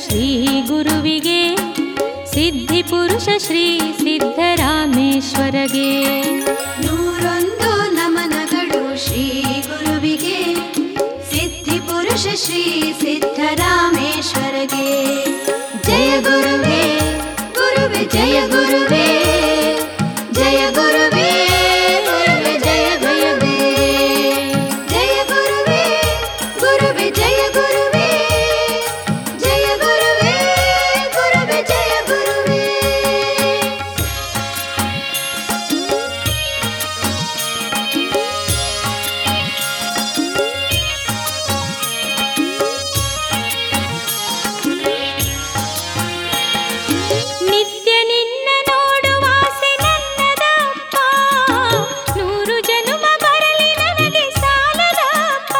ಶ್ರೀ ಗುರುವಿಗೆ ಸಿದ್ಧಿ ಪುರುಷ ಶ್ರೀ ಸಿದ್ಧರಾಮೇಶ್ವರಗೆ ನೂರೊಂದು ನಮನಗಳು ಶ್ರೀ ಗುರುವಿಗೆ ಸಿದ್ಧಿ ಪುರುಷ ಶ್ರೀ ಸಿದ್ಧರಾಮೇಶ್ವರಗೆ ಜಯ ಗುರುವೇ ಗುರುವೆ ಜಯ ಗುರುವೇ ಜಯ ಗುರುವೇ ಗುರುವೆ ಜಯ ಗುರುವೇ ಜಯ ಗುರುವೇ ಗುರುವೆ ಜಯ ಗುರುವೇ ಜಯ ಗುರುವೇ ಗುರುವೆ ಜಯ ಗುರುವೇ ನಿತ್ಯ ನಿನ್ನ ನೋಡುವಾಸೆ ನನ್ನದಪ್ಪ ನೂರು ಜನುಮ ಬರಲಿ ನನಗೆ ಸಾಲದಪ್ಪ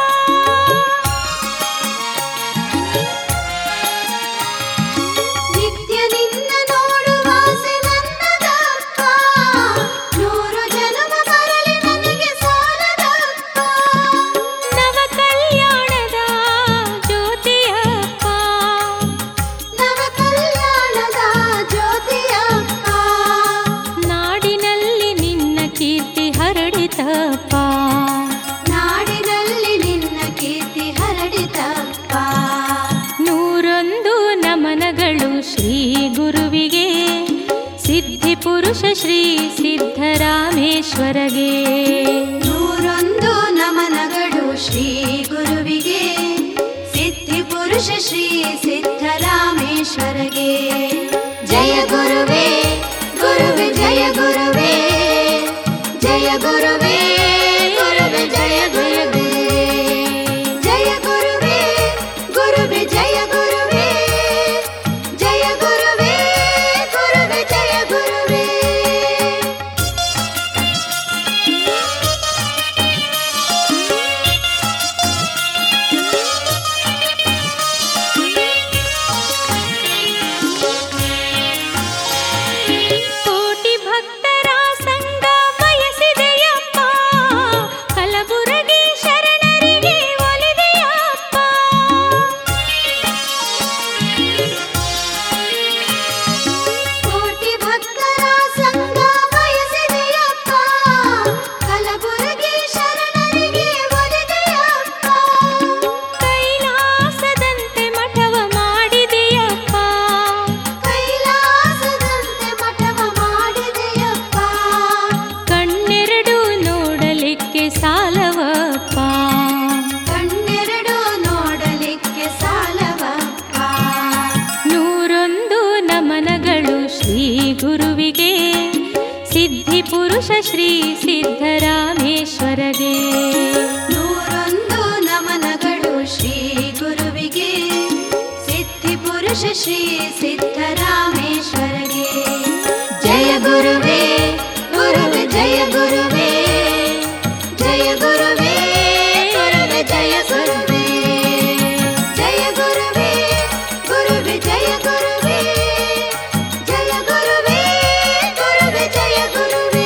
ನಿತ್ಯ ನಿನ್ನ ನೋಡುವಾಸೆ ನನ್ನದಪ್ಪ ನೂರು ಜನ್ಮ ಬರಲಿ ನನಗೆ ಸಾಲದಪ್ಪ ನವ ಕಲ್ಯಾಣದ ಜ್ಯೋತಿಯಪ್ಪ ನವ ಕಲ್ಯಾಣದ ಜ್ಯೋತಿಯಪ್ಪ ನಾಡಿನಲ್ಲಿ ನಿನ್ನ ಕೀರ್ತಿ ಹರಡಿತಪ್ಪ ನಾಡಿನಲ್ಲಿ ನಿನ್ನ ಕೀರ್ತಿ ಹರಡಿತಪ್ಪ ನೂರೊಂದು ನಮನಗಳು ಶ್ರೀ ಗುರುವಿಗೆ ಸಿದ್ಧಿ ಪುರುಷ ಶ್ರೀ ಸಿದ್ಧರಾಮೇಶ್ವರಗೆ ನೂರೊಂದು ನಮನಗಳು ಶ್ರೀ ಗುರುವಿಗೆ ಸಿದ್ಧಿ ಪುರುಷ ಶ್ರೀ ಸಿದ್ಧರಾಮೇಶ್ವರಗೆ ಜಯ ಗುರುವೇ ಗುರುವೆ ಜಯ ಗುರುವೇ ಜಯ ಗುರುವೇ ಗುರುವೆ ಜಯ ಗುರುವೇ ಜಯ ಗುರುವೇ ಗುರುವೆ ಜಯ ಗುರುವೇ ಜಯ ಗುರುವೇ ಗುರುವೆ ಜಯ ಗುರುವೇ ಕೋಟಿ ಭಕ್ತರ ಸಂಗ ಬಯಸಿದೆಯಪ್ಪ ಕಲಬುರಗಿ ಶರಣರಿಗೆ ಒಲಿದೆಯಪ್ಪ ಕೋಟಿ ಭಕ್ತರ ಸಂಗ ಬಯಸಿದೆಯಪ್ಪ ಕಲಬುರಗಿ ಶರಣರಿಗೆ ಒಲಿದೆಯಪ್ಪ ಕೈಲಾಸದಂತೆ ಮಠವ ಮಾಡಿದೆಯಪ್ಪ ಕೈಲಾಸದಂತೆ ಮಠವ ಮಾಡಿದೆಯಪ್ಪ ಕಣ್ಣೆರಡು ನೋಡಲಿಕ್ಕೆ ಸಾಲವಪ್ಪ ಕಣ್ಣೆರಡು ನೋಡಲಿಕ್ಕೆ ಸಾಲವಪ್ಪ ನೂರೊಂದು ನಮನಗಳು ಶ್ರೀ ಗುರುವಿಗೆ ಸಿದ್ಧಿ ಪುರುಷ ಶ್ರೀ ಸಿದ್ಧರಾಮೇಶ್ವರಗೆ ನೂರೊಂದು ನಮನಗಳು ಶ್ರೀ ಗುರುವಿಗೆ ಸಿದ್ಧಿ ಪುರುಷ ಶ್ರೀ ಸಿದ್ಧರಾಮೇಶ್ವರಗೆ ಜಯ ಗುರುವೇ ಗುರುವೆ ಜಯ ಗುರುವೇ ಜಯ ಗುರುವೇ ಗುರುವೆ ಜಯ ಗುರುವೇ ಜಯ ಗುರುವೇ ಗುರುವೆ ಜಯ ಗುರುವೇ ಜಯ ಗುರುವೇ ಗುರುವೆ ಜಯ ಗುರುವೇ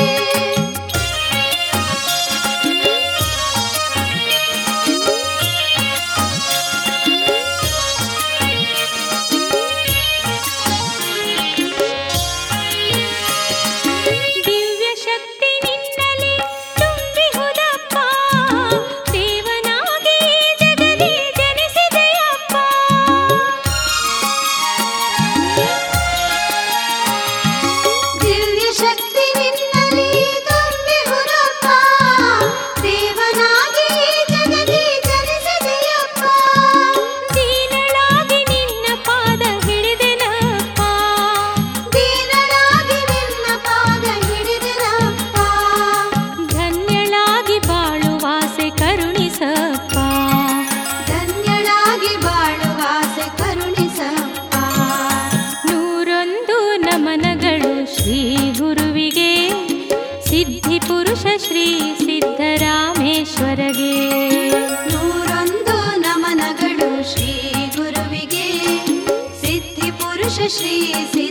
ದಿವ್ಯ ಶಕ್ತಿ ನಿನ್ನಲಿ ತುಂಬಿಹುದಪ್ಪ ದೇವನಾಗಿ ಈ ಜಗದಿ ಜನಿಸಿದೆಯಪ್ಪ ದಿವ್ಯ ಶಕ್ತಿ ನಿನ್ನಲ್ಲಿ ತುಂಬಿಹುದಪ್ಪ ದೇವನಾಗಿ ಈ ಜಗದಿ ಜನಿಸಿದೆಯಪ್ಪ ದೀನಳಾಗಿ ನಿನ್ನ ಪಾದ ಹಿಡಿದೆನಪ್ಪ ದೀನಳಾಗಿ ನಿನ್ನ ಪಾದ ಹಿಡಿದೆನಪ್ಪ ಧನ್ಯಳಾಗಿ ಬಾಳುವಾಸೆ ಕರುಣಿಸಪ್ಪ ಧನ್ಯಳಾಗಿ ಬಾಳುವಾಸೆ ಕರುಣಿಸಪ್ಪ ನೂರೊಂದು ನಮನಗಳು ಶ್ರೀ ಗುರುವಿಗೆ ಸಿದ್ಧಿ ಪುರುಷ ಶ್ರೀ ಸಿದ್ಧರಾಮೇಶ್ವರಗೆ ನೂರೊಂದು ನಮನಗಳು ಶ್ರೀ ಗುರುವಿಗೆ ಸಿದ್ಧಿ ಪುರುಷ ಶ್ರೀ ಸಿದ್ಧ